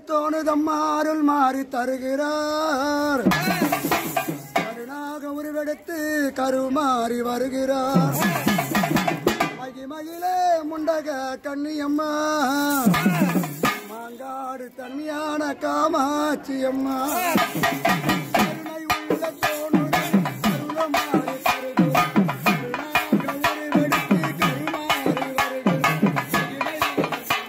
தோணுதம்மா அருள் மாறி தருகிறார் கருணாக உருவெடுத்து கருமாறி வருகிறார் மகிமகிலே முண்டக கண்ணியம்மா மாங்காடு தன்மையான காமாட்சி அம்மா கருணை உள்ள தோணுதம் அருளமாறி தருகிறார். கருணாக உருவெடுத்து கருமாறி வருகிறார்.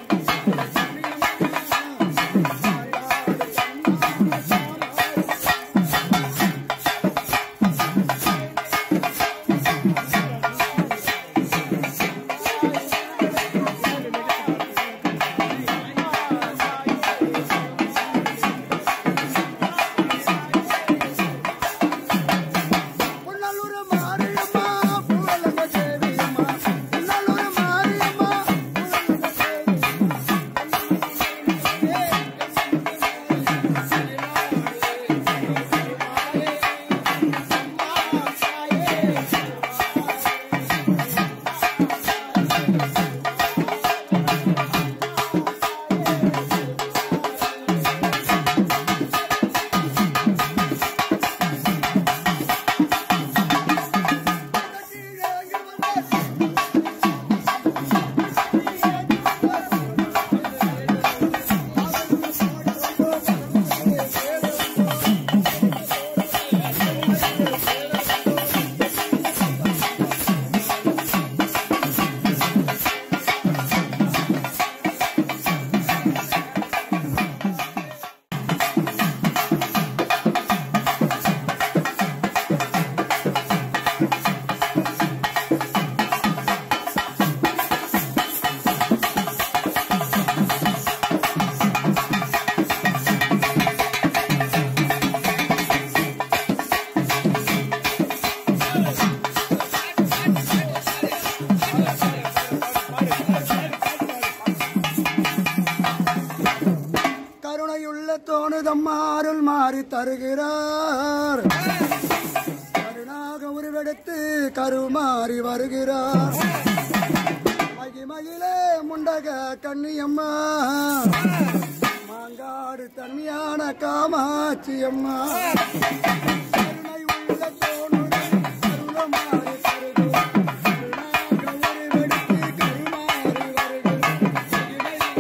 புன்னலூர் மாரியம்மா புகழங்க தேவியம்மா புன்னலூர் மாரியம்மா புகழங்க தேவியம்மா கருணையுள்ள தோணுதம்மா அருள் மாறி தருகிறார் கருணாக உருவெடுத்து கருமாறி வருகிறார் மகிமகிலே முண்டக கண்ணியம்மா மாங்காடு தன்மையான காமாட்சி அம்மா கருணை உள்ள தோணுதம் அருளமாறி தருகிறார். கருணாக உருவெடுத்து கருமாறி வருகிறார்.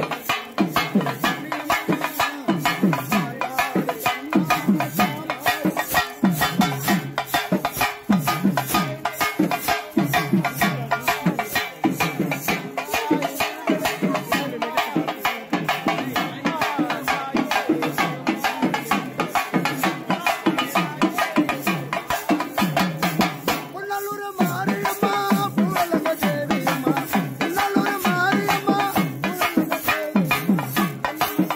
புன்னலூர் மாரியம்மா புகழங்க தேவியம்மா புன்னலூர் மாரியம்மா புகழங்க தேவியம்மா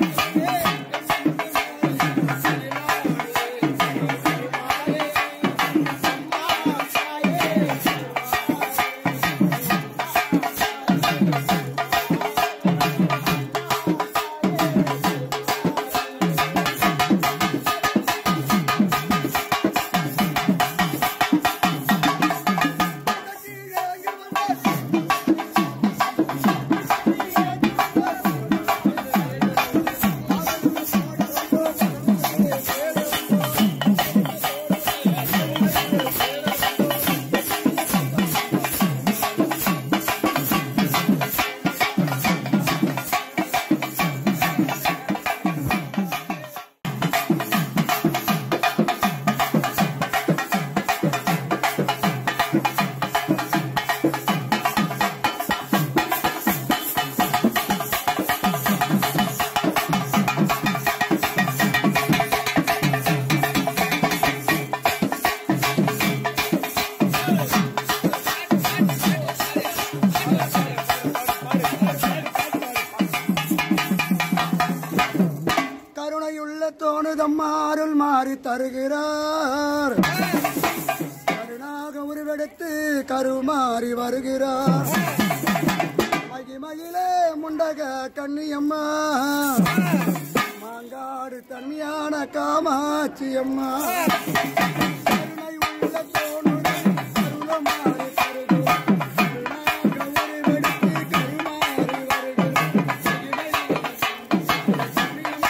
கருணையுள்ள தோணுதம்மா அருள் மாறி தருகிறார் கருணாக உருவெடுத்து கருமாறி வருகிறார் மகிமகிலே முண்டக கண்ணியம்மா மாங்காடு தன்மையான காமாட்சி அம்மா கருணை உள்ள தோணுதம் அருளமாறி தருகிறார். கருணாக உருவெடுத்து கருமாறி வருகிறார்.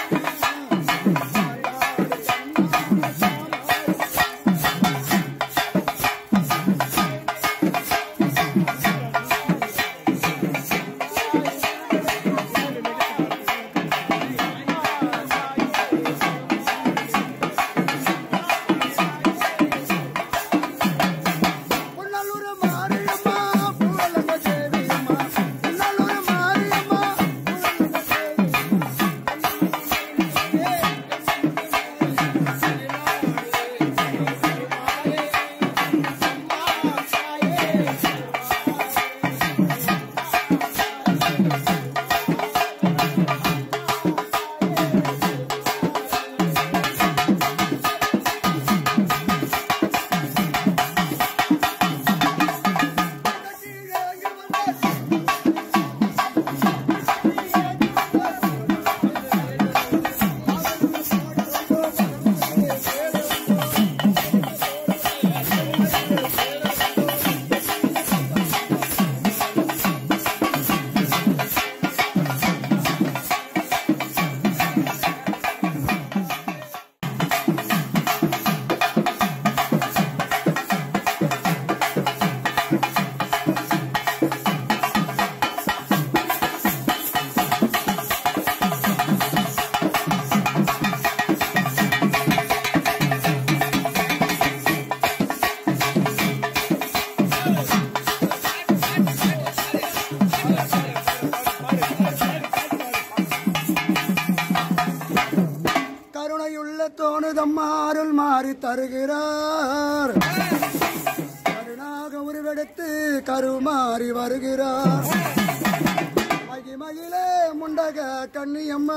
கருணையுள்ள தோணுதம்மா அருள் மாறி தருகிறார் கருணாக உருவெடுத்து கருமாறி வருகிறார் மகிமகிலே முண்டக கண்ணியம்மா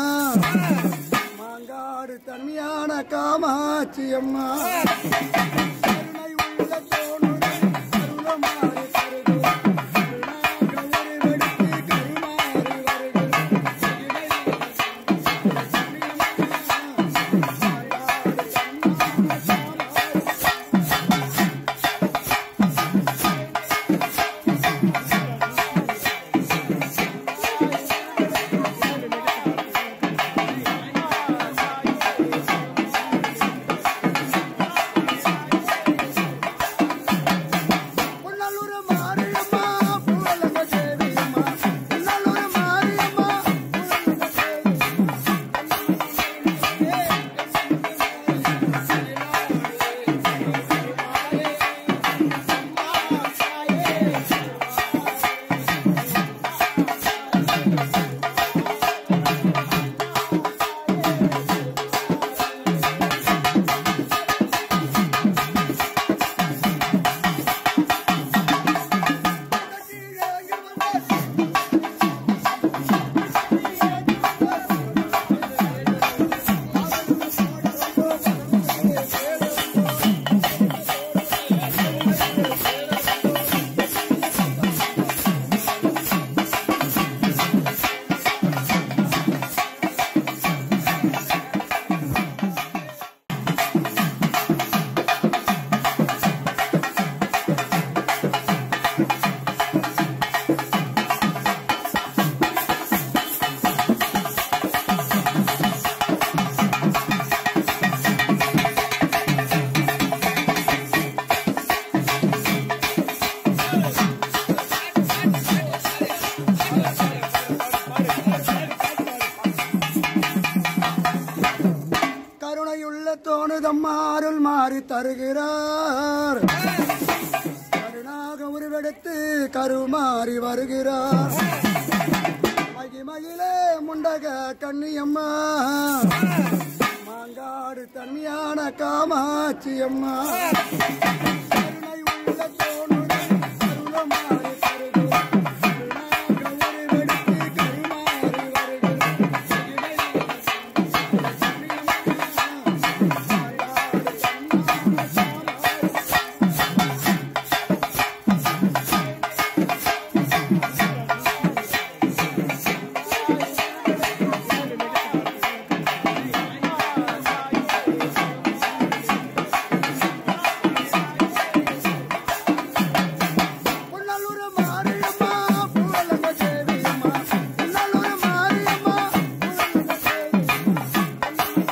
மாங்காடு தன்மையான காமாட்சி அம்மா கருணை உள்ள தோணுதம் அருளமாறி தருகிறார். கருணாக உருவெடுத்து கருமாறி வருகிறார். புன்னலூர் மாரியம்மா பூவலங்க தேவியம்மா புன்னலூர் மாரியம்மா பூவலங்க தேவியம்மா கருணையுள்ள தோணுதம்மா அருள் மாறி தருகிறார் கருணாக உருவெடுத்து கருமாறி வருகிறார் மகிமகிலே முண்டக கண்ணியம்மா மாங்காடு தன்மையான காமாட்சி அம்மா கருணை உள்ள தோணுதம் அருளமாறி தருகிறார். கருணாக உருவெடுத்து கருமாறி வருகிறார். புன்னலூர் மாரியம்மா பூவலங்க தேவியம்மா புன்னலூர் மாரியம்மா பூவலங்க தேவியம்மா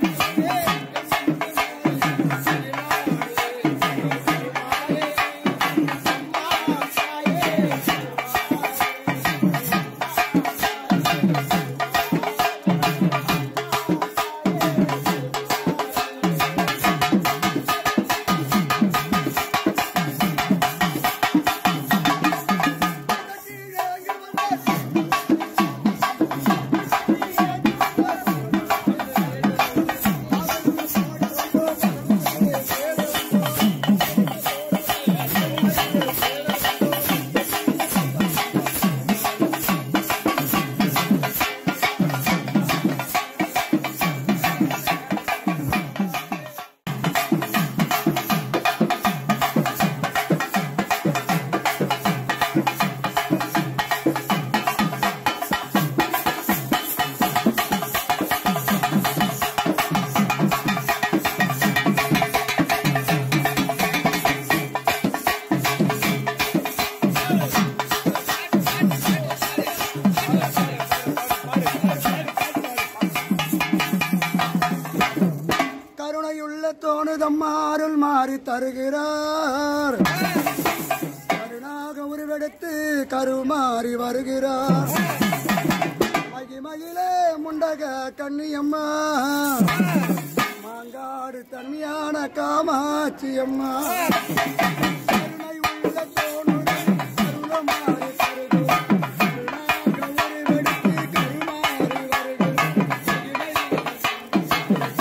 கருணையுள்ள தோணுதம்மா அருள் மாறி தருகிறார் கருணாக உருவெடுத்து கருமாறி வருகிறார் மகிமகிலே முண்டக கண்ணியம்மா மாங்காடு தன்மையான காமாட்சி அம்மா கருணை உள்ள தோணுதம் அருளமாறி தருகிறார். கருணாக உருவெடுத்து கருமாறி வருகிறார்.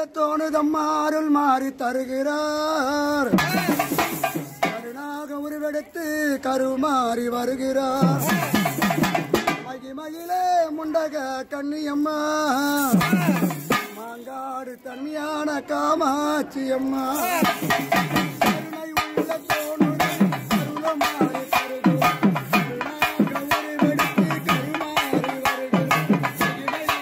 தோணுதம்மா அருள் மாறி தருகிறார் கருணாக உருவெடுத்து கருமாறி வருகிறார் மகிமகிலே முண்டக கண்ணியம்மா மாங்காடு தன்மையான காமாட்சி அம்மா கருணை உள்ள தோணுதை கருணமாறி தருகிறார். கருணாக உருவெடுத்து கருமாறி வருகிறார்.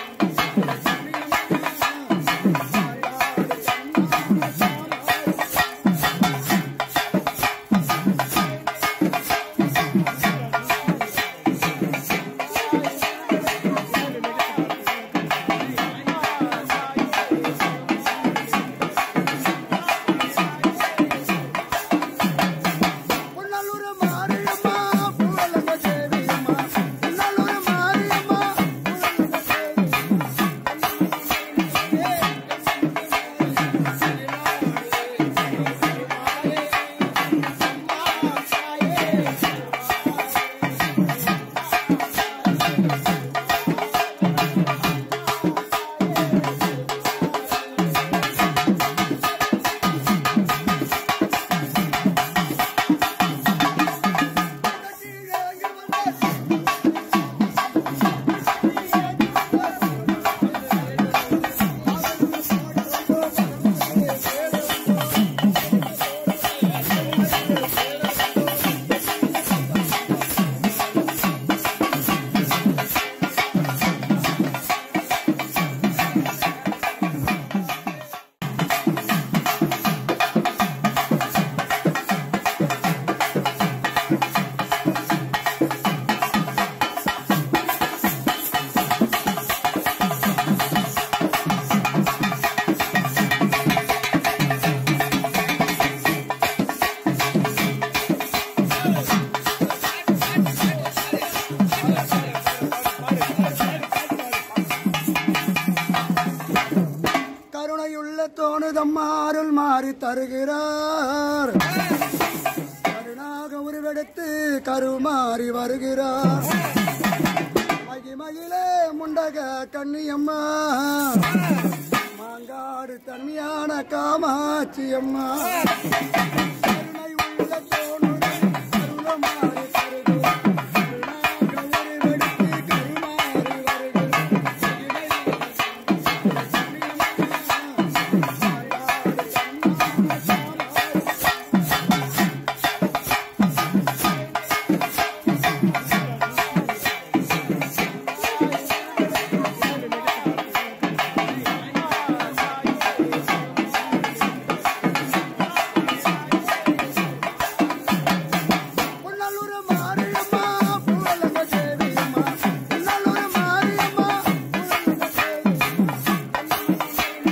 புன்னலூர் மாரியம்மா புகழங்க தேவியம்மா புன்னலூர் மாரியம்மா புகழங்க தேவியம்மா கருணையுள்ள தோணுதம்மா அருள் மாறி தருகிறார் கருணாக உருவெடுத்து கருமாறி வருகிறார் மகிமகிலே முண்டக கண்ணியம்மா மாங்காடு தன்மையான காமாட்சி அம்மா கருணை உள்ள தோணுதை கருணமாறி தருகிறார். கருணாக உருவெடுத்து கருமாறி வருகிறார். புன்னலூர் மாரியம்மா புகழங்க தேவியம்மா புன்னலூர் மாரியம்மா புகழங்க தேவியம்மா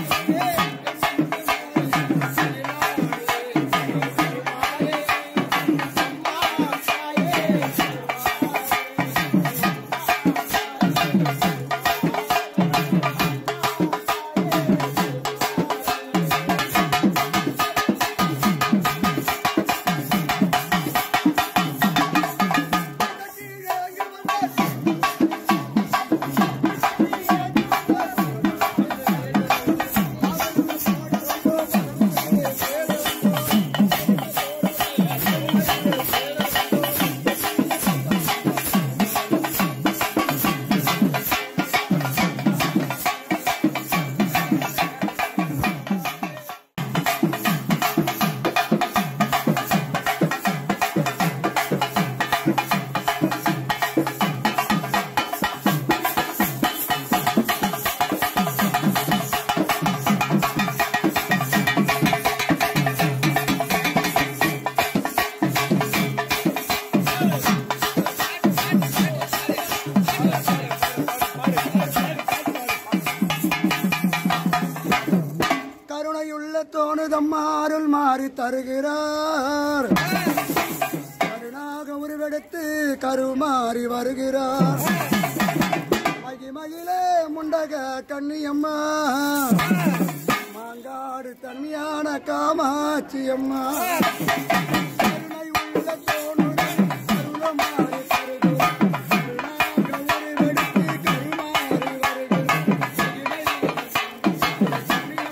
கருணையுள்ள தோணுதம்மா அருள் மாறி தருகிறார் கருணாக உருவெடுத்து கருமாறி வருகிறார் மகிமகிலே முண்டக கண்ணியம்மா மாங்காடு தன்மையான காமாட்சி அம்மா கருணை உள்ள தோணுதை கருணமாறி தருகிறார். கருணாக உருவெடுத்து கருமாறி வருகிறார்.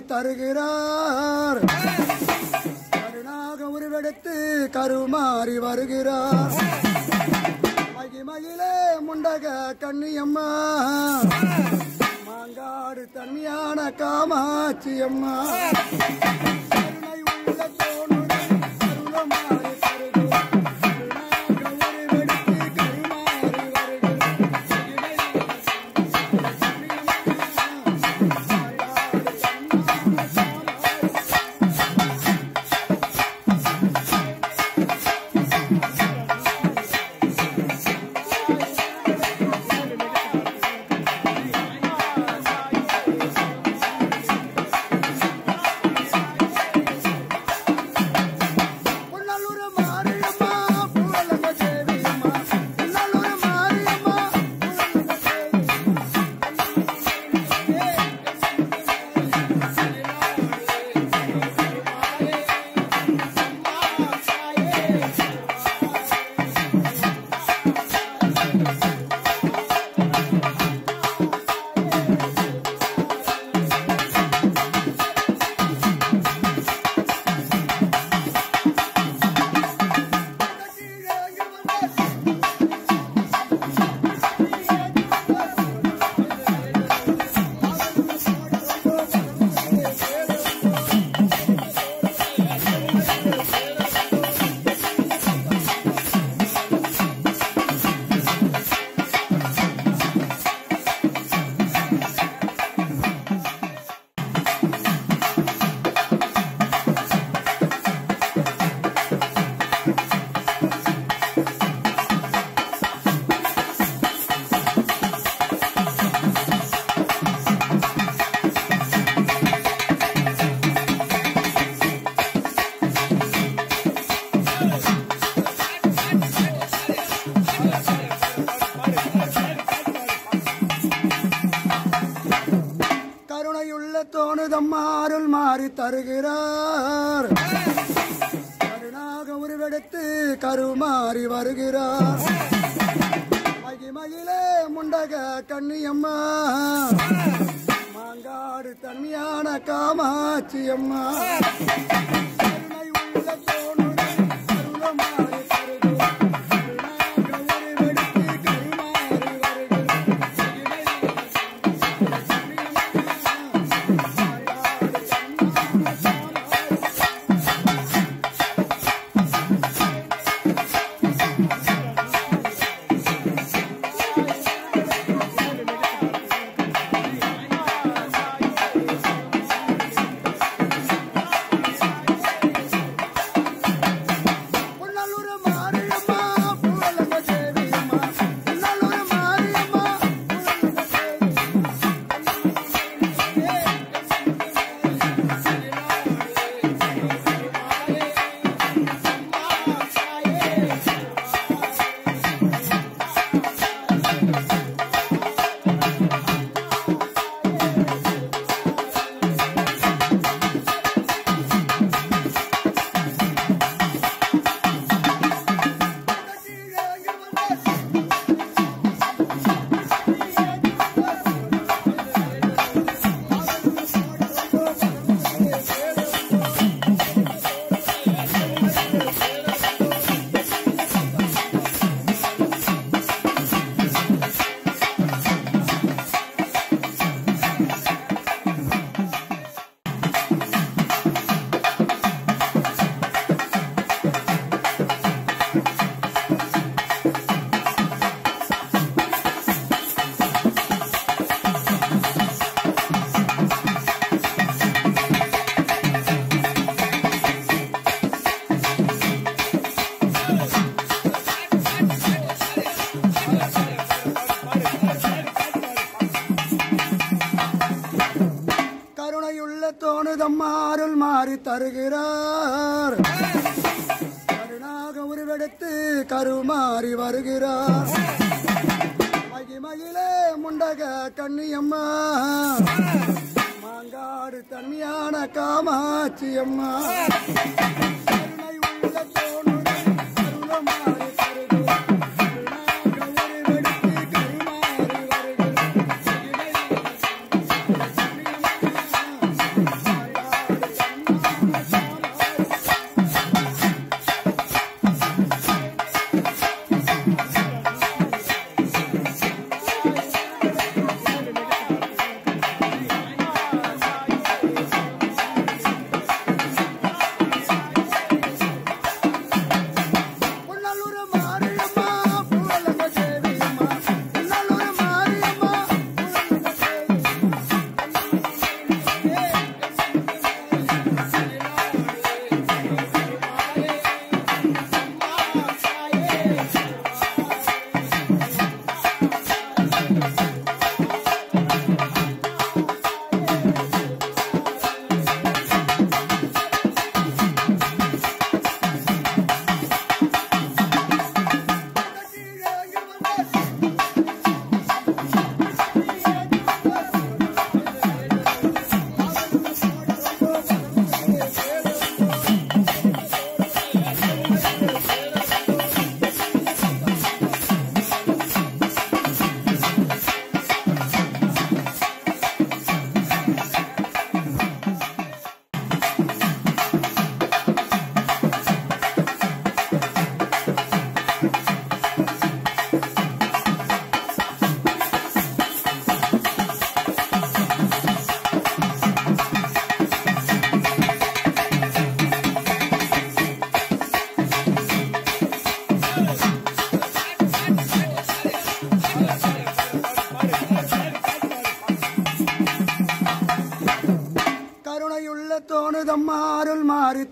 தருகிறார் கருணாக உருவெடுத்து கருமாறி வருகிறார் மகிமகிலே முண்டக கண்ணியம்மா மாங்காடு தன்மையான காமாட்சி அம்மா கருணை உள்ள தோணுடன் கருணமாறி தருகு. கருணாக உருவெடுத்து கருமாறி வருகிறார். புன்னலூர் மாரியம்மா புகழக தேவியம்மா புன்னலூர் மாரியம்மா புகழக தேவியம்மா கருணையுள்ள தோணுதம்மா அருள் மாறி தருகிறார் கருணாக உருவெடுத்து கருமாறி வருகிறார் மகிமகிலே முண்டக கண்ணியம்மா மாங்காடு தன்மையான காமாட்சி அம்மா கருணை உள்ள தோணுடன் கருணமாறி தருகு. கருணாக உருவெடுத்து கருமாறி வருகிறார். புன்னலூர் மாரியம்மா புகழக தேவியம்மா புன்னலூர் மாரியம்மா புகழக தேவியம்மா கருணையுள்ள தோணுதம்மா அருள் மாறி தருகிறார் கருணாக உருவெடுத்து கருமாறி வருகிறார் மகிமகிலே முண்டக கண்ணியம்மா மாங்காடு தன்மையான காமாட்சி அம்மா கருணை உள்ள தோணுடன் கருணமாறி தருகு. கருணாக உருவெடுத்து கருமாறி வருகிறார்.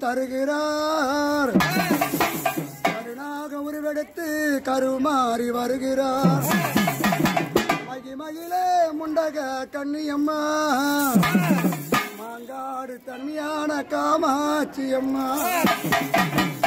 தருகிறார் கருணாக உருவெடுத்து கருமாறி வருகிறார் மகிமகிலே முண்டக கண்ணியம்மா மாங்காடு தன்மையான காமாட்சி அம்மா